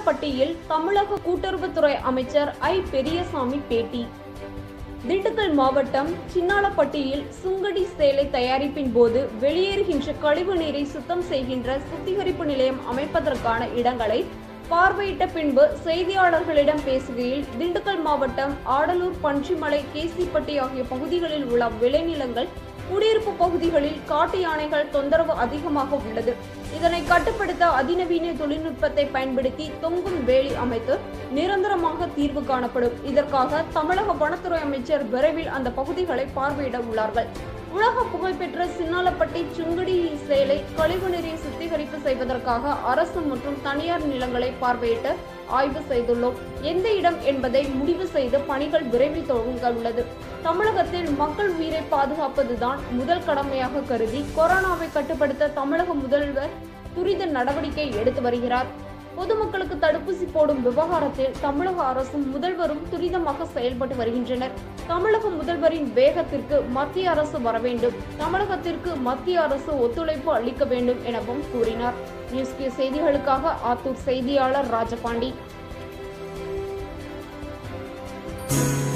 சின்னாளப்பட்டியில் தமிழக கூட்டுறவுத்துறை அமைச்சர் ஐ பெரியசாமி பேட்டி திண்டுக்கல் மாவட்டம் சின்னாளப்பட்டியில் சுங்கடி சேலை தயாரிப்பின் போது வெளியேறுகின்ற கழிவு நீரை சுத்தம் செய்கின்ற சுத்திகரிப்பு நிலையம் அமைப்பதற்கான இடங்களை பார்வையிட்ட பின்பு செய்தியாளர்களிடம் பேசுகையில் திண்டுக்கல் மாவட்டம் ஆடலூர் பன்றிமலை கேசிப்பட்டி ஆகிய பகுதிகளில் உள்ள விளைநிலங்கள் குடியிருப்பு பகுதிகளில் காட்டு யானைகள் தொந்தரவு அதிகமாக உள்ளது இதனை கட்டுப்படுத்த அதிநவீன தொழில்நுட்பத்தை பயன்படுத்தி தொங்கும் வேலி அமைத்து நிரந்தரமாக தீர்வு காணப்படும் இதற்காக தமிழக வனத்துறை அமைச்சர் விரைவில் அந்த பகுதிகளை பார்வையிட உள்ளார்கள் உலக புகழ்பெற்ற சின்னாலப்பட்டி சுங்குடி சேலை கழிவுநீரை சுத்திகரிப்பு செய்வதற்காக அரசு மற்றும் தனியார் நிலங்களை பார்வையிட்டு ஆய்வு செய்துள்ளோம் எந்த இடம் என்பதை முடிவு செய்து பணிகள் விரைவில் தொடங்க உள்ளது தமிழகத்தில் மக்கள் உயிரை பாதுகாப்பதுதான் முதல் கடமையாக கருதி கொரோனாவை கட்டுப்படுத்த தமிழக முதல்வர் துரித நடவடிக்கை எடுத்து வருகிறார் பொதுமக்களுக்கு தடுப்பூசி போடும் விவகாரத்தில் தமிழக அரசும் முதல்வரும் துரிதமாக செயல்பட்டு வருகின்றனர் தமிழக முதல்வரின் வேகத்திற்கு மத்திய அரசு வர வேண்டும் தமிழகத்திற்கு மத்திய அரசு ஒத்துழைப்பு அளிக்க வேண்டும் எனவும் கூறினார் நியூஸ் கியூ செய்திகளுக்காக ஆத்தூர் செய்தியாளர் ராஜபாண்டி